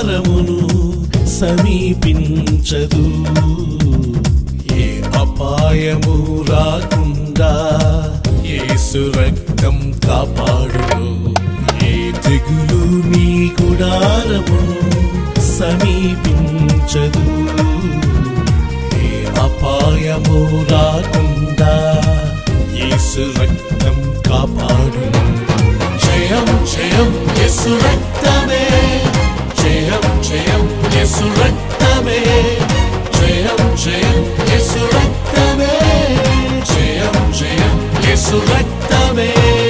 గుడారమును సమీపించదు ఏ అపాయము రాకుండా యేసు రక్తం కాపాడును ఏ తెగులు మీ గుడారమును సమీపించదు ఏ అపాయము రాకుండా యేసు రక్తం కాపాడును జయం జయం యేసు రక్తమే జయం జయం యేసు రక్తమే జయం జయం యేసు రక్తమే జయం జయం యేసు రక్తమే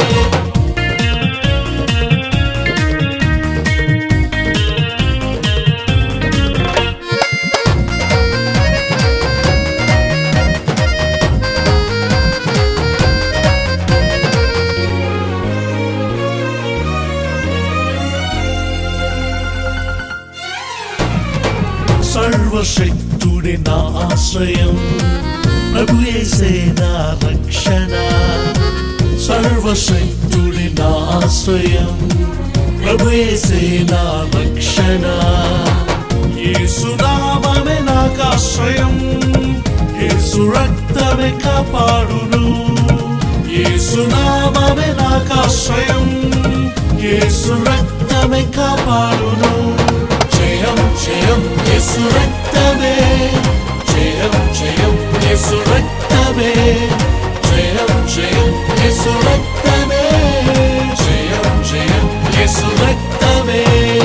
సర్వశక్తుడి నా ఆశ్రయం ప్రభుయేసే నా రక్షణ సర్వశక్తుడి నా ఆశ్రయం ప్రభుయేసే నా రక్షణ యేసునామమే నాకు ఆశ్రయం యేసు రక్తమే కాపాడును యేసునామమే నాకు ఆశ్రయం యేసు రక్తమే కాపాడును జయం జయం యేసు రక్తమే జయం జయం యేసు రక్తమే జయం జయం యేసు రక్తమే జయం జయం యేసు రక్తమే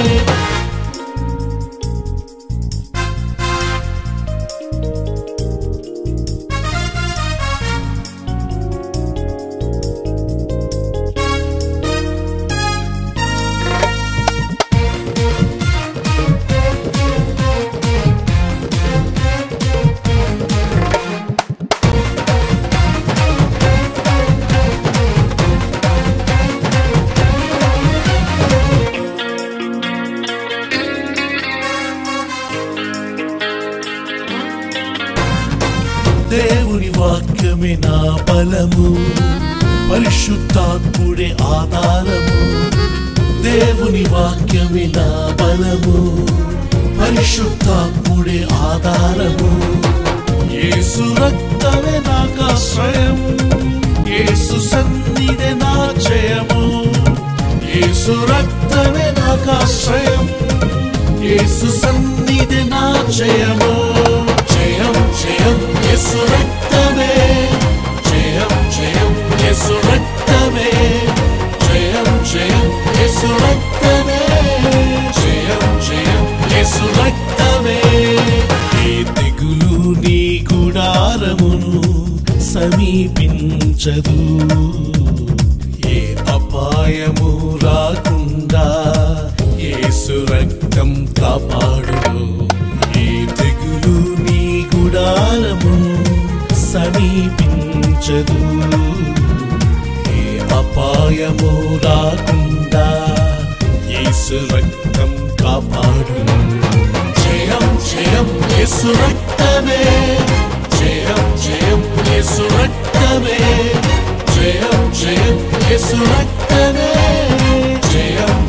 దేవుని వాక్యమే నా బలము పరిశుద్ధాత్ముడే ఆధారము దేవుని వాక్యమే నా బలము పరిశుద్ధాత్ముడే ఆధారము యేసు రక్తమే నాకు ఆశ్రయం యేసు సన్నిధి నా జయము యేసు రక్తమే నాకు ఆశ్రయం యేసు సన్నిధి నా జయము జయం జయం యేసు రక్తమే జయం జయం యేసు రక్తమే జయం జయం యేసు రక్తమే జయం జయం యేసు రక్తమే ఏ తెగులు నీ గుడారమును సమీపించదు ఏ అపాయము రాకుండా యేసు రక్తం కాపాడును ఏ తెగులు నీ గుడారమును సమీపించదు ఏ అపాయము రాకుండా యేసు రక్తం కాపాడును జయం జయం యేసు రక్తమే జయం జయం యేసు రక్తమే జయం జయం యేసు రక్తమే జయం